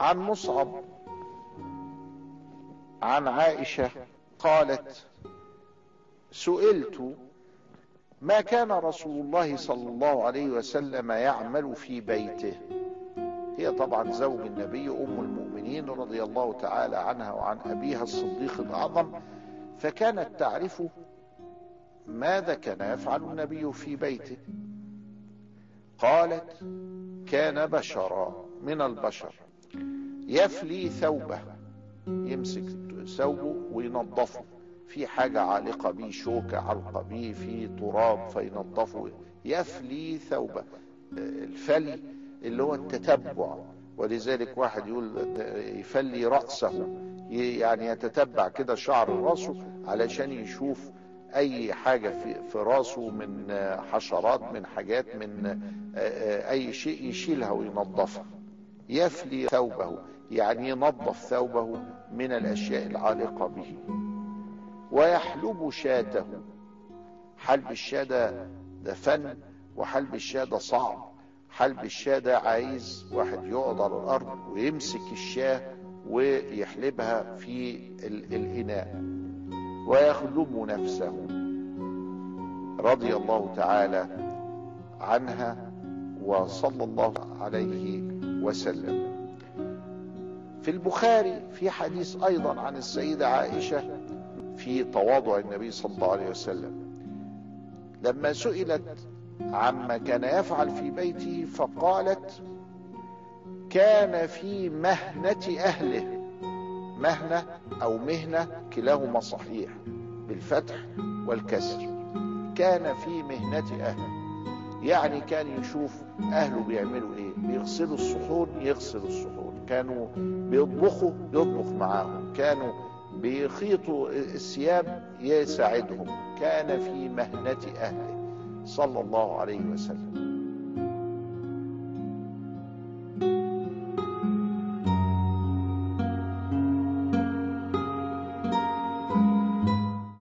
عن مصعب عن عائشه قالت سئلت ما كان رسول الله صلى الله عليه وسلم يعمل في بيته هي طبعا زوج النبي ام المؤمنين رضي الله تعالى عنها وعن ابيها الصديق الاعظم فكانت تعرف ماذا كان يفعل النبي في بيته قالت كان بشرا من البشر يفلي ثوبه يمسك ثوبه وينظفه في حاجة عالقة بيه شوكة علقة بيه في تراب فينظفه يفلي ثوبه الفلي اللي هو التتبع ولذلك واحد يقول يفلي رأسه يعني يتتبع كده شعر راسه علشان يشوف اي حاجة في, في راسه من حشرات من حاجات من اي شيء يشيلها وينظفها يفلي ثوبه يعني ينظف ثوبه من الاشياء العالقة به ويحلب شاته حلب الشاة ده, ده فن وحلب الشاة ده صعب حلب الشاة ده عايز واحد يقعد على الارض ويمسك الشاة ويحلبها في الاناء ويخلب نفسه رضي الله تعالى عنها وصلى الله عليه وسلم في البخاري في حديث ايضا عن السيدة عائشة في تواضع النبي صلى الله عليه وسلم لما سئلت عما كان يفعل في بيته فقالت كان في مهنة اهله مهنة او مهنة كلاهما صحيح بالفتح والكسر كان في مهنة اهله يعني كان يشوف اهله بيعملوا ايه بيغسلوا الصحون يغسل الصحون كانوا بيطبخوا يطبخ معاهم كانوا بيخيطوا الثياب يساعدهم كان في مهنة اهله صلى الله عليه وسلم